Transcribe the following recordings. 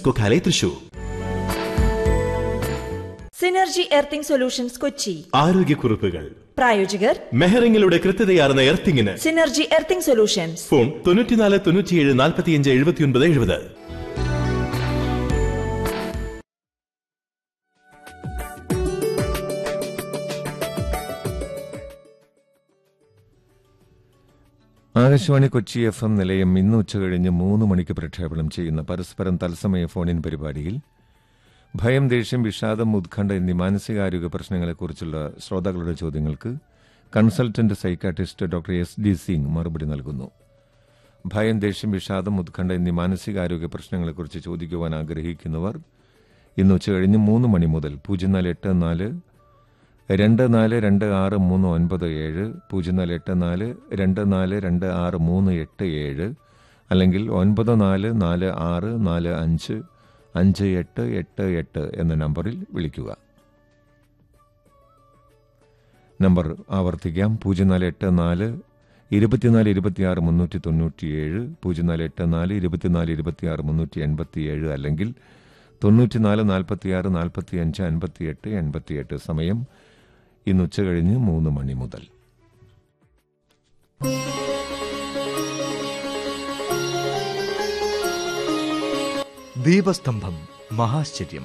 Kokkalai Thrissur Synergy earthing solutions Kochi ആരോഗ്യക്കുറിപ്പുകൾ പ്രായോജകർ മെഹറിംഗിലൂടെ കൃത്യതയാർന്ന എർത്തിങ്ങിന് സിനർജി എർത്തിംഗ് സൊല്യൂഷൻസ് ഫോൺ തൊണ്ണൂറ്റിനാല് തൊണ്ണൂറ്റിയേഴ് നാൽപ്പത്തിയഞ്ച് എഴുപത്തിയൊൻപത് എഴുപത് ആകാശവാണി കൊച്ചി എഫ് എം നിലയം ഇന്ന് ഉച്ചകഴിഞ്ഞ് മൂന്ന് മണിക്ക് പ്രക്ഷേപണം ചെയ്യുന്ന പരസ്പരം തത്സമയ ഫോണിൻ പരിപാടിയിൽ ഭയം ദേഷ്യം വിഷാദം ഉത്കണ്ഠ എന്നീ മാനസികാരോഗ്യ പ്രശ്നങ്ങളെക്കുറിച്ചുള്ള ശ്രോതാക്കളുടെ ചോദ്യങ്ങൾക്ക് consultant psychiatrist doctor S D Singh മറുപടി നൽകുന്നു ഭയം ദേഷ്യം വിഷാദം ഉത്കണ്ഠ എന്നീ മാനസികാരോഗ്യ പ്രശ്നങ്ങളെക്കുറിച്ച് ചോദിക്കുവാൻ ആഗ്രഹിക്കുന്നവർ ഇന്ന് ഉച്ചകഴിഞ്ഞ് മൂന്ന് മണി മുതൽ പൂജ്യം നാല് എട്ട് നാല് രണ്ട് നാല് രണ്ട് ആറ് മൂന്ന് ഒൻപത് ഏഴ് പൂജ്യം നാല് എട്ട് നാല് രണ്ട് നാല് രണ്ട് ആറ് മൂന്ന് എട്ട് ഏഴ് അല്ലെങ്കിൽ ഒൻപത് നാല് നാല് ആറ് നാല് അഞ്ച് അഞ്ച് എട്ട് എട്ട് എട്ട് എന്ന നമ്പറിൽ വിളിക്കുക നമ്പർ ആവർത്തിക്കാം പൂജ്യം നാല് എട്ട് നാല് ഇരുപത്തിനാല് ഇരുപത്തിയാറ് മുന്നൂറ്റി തൊണ്ണൂറ്റിയേഴ് പൂജ്യം നാല് എട്ട് നാല് ഇരുപത്തിനാല് ഇരുപത്തിയാറ് മുന്നൂറ്റി എൺപത്തിയേഴ് അല്ലെങ്കിൽ തൊണ്ണൂറ്റിനാല് നാൽപ്പത്തിയാറ് നാൽപ്പത്തിയഞ്ച് അൻപത്തിയെട്ട് എൺപത്തിയെട്ട് സമയം ഇന്ന് ഉച്ചകഴിഞ്ഞ് മൂന്ന് മണി മുതൽ ദീപസ്തംഭം മഹാശ്ചര്യം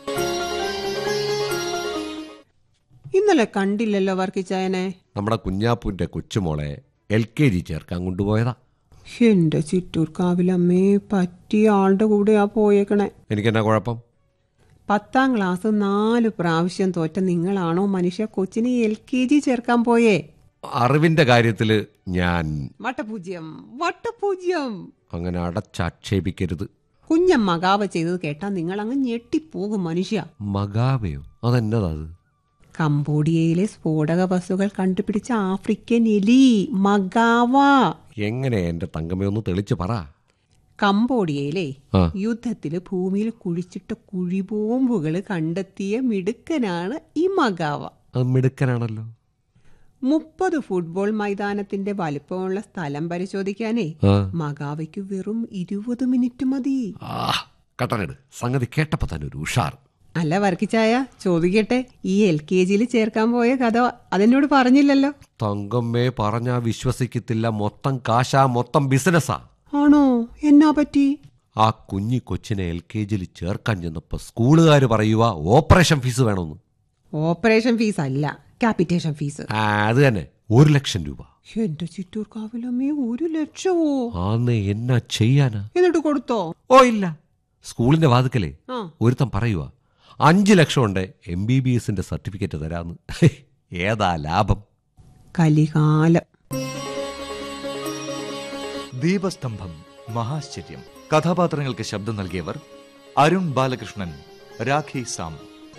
ഇന്നലെ കണ്ടില്ലല്ലോ വർക്കിച്ചായനെ നമ്മുടെ കുഞ്ഞാപ്പൂന്റെ കൊച്ചുമോളെ എൽ കെ ജി ചേർക്കാൻ കൊണ്ടുപോയതാ എന്റെ ചിറ്റൂർ കാവിലമ്മേ പറ്റിയ ആളുടെ കൂടെയാ പോയേക്കണേ എനിക്കെന്നാ കുഴപ്പം പത്താം ക്ലാസ് നാല് പ്രാവശ്യം തോറ്റ നിങ്ങളാണോ മനുഷ്യ കൊച്ചിനെ എൽ കെ ജി ചേർക്കാൻ പോയേ അറിവിന്റെ കാര്യത്തില് ഞാൻ വട്ടപൂജ്യം വട്ടപൂജ്യം അങ്ങനെ അടച്ചാക്ഷേപിക്കരുത് കുഞ്ഞം മകാവ ചെയ്തത് കേട്ടാ നിങ്ങൾ അങ്ങ് ഞെട്ടിപ്പോകും മനുഷ്യ മഗാവയോ അതെന്നതാ അത് കംബോഡിയയിലെ സ്ഫോടക വസ്തുക്കൾ കണ്ടുപിടിച്ച ആഫ്രിക്കൻ എലി മഗാവ എങ്ങനെ എന്റെ തങ്കമ്മ ഒന്ന് തെളിച്ച് പറ കംബോഡിയയിലെ ആ. യുദ്ധത്തില് ഭൂമിയിൽ കുഴിച്ചിട്ട കുഴിബോംബുകൾ കണ്ടെത്തിയ മിടുക്കനാണ് ഈ മഗാവ അത് മിടുക്കനാണല്ലോ മുപ്പത് ഫുട്ബോൾ മൈതാനത്തിന്റെ വലിപ്പമുള്ള സ്ഥലം പരിശോധിക്കാനേ ആ. മഗാവയ്ക്ക് വെറും ഇരുപത് മിനിറ്റ് മതി ആ കട്ടനെട് സംഗതി കേട്ടപ്പോ തന്നെ ഒരു ഉഷാർ അല്ല വർക്കിച്ചായ ചോദിക്കട്ടെ ഈ എൽ കെ ജിയിൽ ചേർക്കാൻ പോയ കഥ അതെന്നോട് പറഞ്ഞില്ലല്ലോ തങ്കമ്മേ പറഞ്ഞാ വിശ്വസിക്കത്തില്ല മൊത്തം കാശാ മൊത്തം ബിസിനസ്സാ ആണോ എന്നാ പറ്റി ആ കുഞ്ഞി കൊച്ചിനെ എൽ കെ ജിയിൽ ചേർക്കാൻ ചെന്നപ്പോ സ്കൂളുകാർ പറയുക ഓപ്പറേഷൻ ഫീസ് വേണമെന്ന് ഓപ്പറേഷൻ ഫീസ് അല്ല ക്യാപിറ്റേഷൻ ഫീസ് ആ അത് തന്നെ ഒരു ലക്ഷം രൂപ എന്റെ ചിറ്റൂർ കാവിലമ്മേ ഒരു ലക്ഷമോ ആന്ന് എന്നാ ചെയ്യാനാ എന്നിട്ട് കൊടുത്തോ ഓ ഇല്ല സ്കൂളിന്റെ വാതുക്കലേ ആ ഒരുത്തൻ പറയുക അഞ്ച് ലക്ഷം ഉണ്ട് എം ബി ബി എസിന്റെ സർട്ടിഫിക്കറ്റ് തരാന്ന് ഏതാ ലാഭം കലികാലം ദീപസ്തംഭം മഹാശ്ചര്യം കഥാപാത്രങ്ങൾക്ക് ശബ്ദം നൽകിയവർ അരുൺ ബാലകൃഷ്ണൻ രാഖി സാം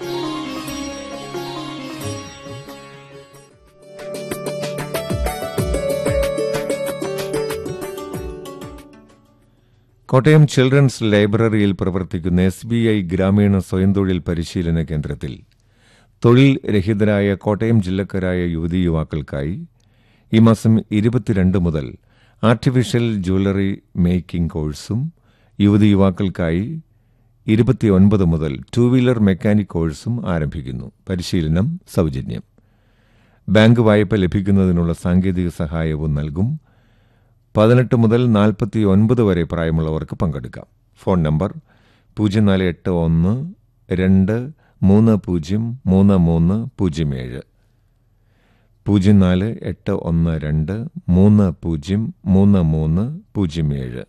കോട്ടയം ചിൽഡ്രൻസ് ലൈബ്രറിയിൽ പ്രവർത്തിക്കുന്ന എസ് ബി ഐ ഗ്രാമീണ സ്വയം തൊഴിൽ പരിശീലന കേന്ദ്രത്തിൽ തൊഴിൽ രഹിതരായ കോട്ടയം ജില്ലക്കാരായ യുവതി യുവാക്കൾക്കായി ഈ മാസം ഇരുപത്തിരണ്ട് മുതൽ ആർട്ടിഫിഷ്യൽ ജ്വല്ലറി മേക്കിംഗ് കോഴ്സും യുവതി യുവാക്കൾക്കായി ഇരുപത്തിയൊൻപത് മുതൽ ടു വീലർ മെക്കാനിക് കോഴ്സും ആരംഭിക്കുന്നു പരിശീലനം സൗജന്യം ബാങ്ക് വായ്പ ലഭിക്കുന്നതിനുള്ള സാങ്കേതിക സഹായവും നൽകും പതിനെട്ട് മുതൽ നാൽപ്പത്തി ഒൻപത് വരെ പ്രായമുള്ളവർക്ക് പങ്കെടുക്കാം ഫോൺ നമ്പർ പൂജ്യം നാല് എട്ട് ഒന്ന് രണ്ട് മൂന്ന് പൂജ്യം മൂന്ന് മൂന്ന് പൂജ്യം ഏഴ് പൂജ്യം നാല് എട്ട് ഒന്ന് രണ്ട് മൂന്ന് പൂജ്യം മൂന്ന് മൂന്ന് പൂജ്യം ഏഴ്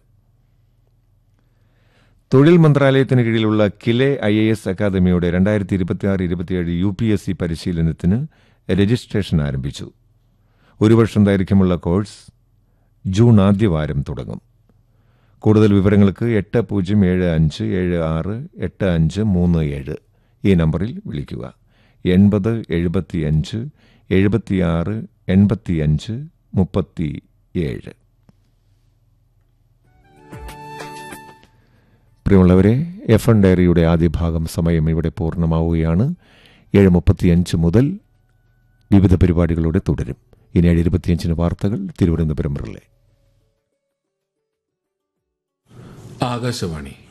തൊഴിൽ മന്ത്രാലയത്തിന് കീഴിലുള്ള കിലെ ഐ എ എസ് അക്കാദമിയുടെ രണ്ടായിരത്തി ഇരുപത്തിയാറ് ഇരുപത്തിയേഴ് യു പി എസ് സി പരിശീലനത്തിന് രജിസ്ട്രേഷൻ ആരംഭിച്ചു ഒരു വർഷം ദൈർഘ്യമുള്ള കോഴ്സ് ജൂൺ ആദ്യവാരം തുടങ്ങും കൂടുതൽ വിവരങ്ങൾക്ക് എട്ട് പൂജ്യം ഏഴ് അഞ്ച് ഏഴ് ആറ് എട്ട് അഞ്ച് മൂന്ന് ഏഴ് ഈ നമ്പറിൽ വിളിക്കുക എൺപത് എഴുപത്തിയഞ്ച് എഴുപത്തിയാറ് എൺപത്തിയഞ്ച് മുപ്പത്തി ഏഴ് പ്രിയമുള്ളവരെ എഫ് എൻ ഡയറിയുടെ ആദ്യ ഭാഗം സമയം ഇവിടെ പൂർണ്ണമാവുകയാണ് ഏഴ് മുപ്പത്തിയഞ്ച് മുതൽ വിവിധ പരിപാടികളോടെ തുടരും ഇനി ഏഴ് ഇരുപത്തിയഞ്ചിന് വാർത്തകൾ തിരുവനന്തപുരം റിലേ ആകാശവാണി